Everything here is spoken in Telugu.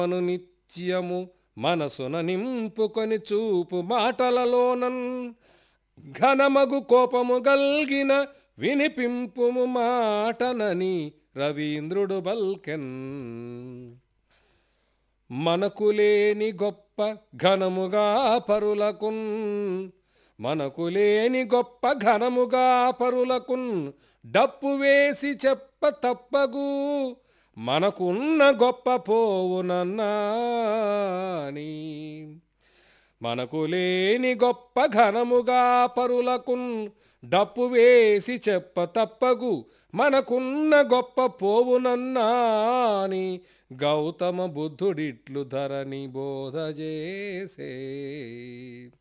మను నిత్యము మనసున నింపుకొని చూపు మాటలలోనన్ ఘనమగు కోపము గల్గిన వినిపింపుము మాటనని రవీంద్రుడు బల్కెన్ మనకు లేని గొప్ప ఘనముగా పరులకున్ మనకు లేని గొప్ప ఘనముగా పరులకున్ డప్పు వేసి చెప్ప తప్పగు మనకున్న గొప్ప పోవునన్నాని మనకు లేని గొప్ప ఘనముగా పరులకున్ డప్పు వేసి చెప్ప తప్పగు మనకున్న గొప్ప పోవునన్నాని గౌతమ బుద్ధుడిట్లు ధరని బోధ చేసే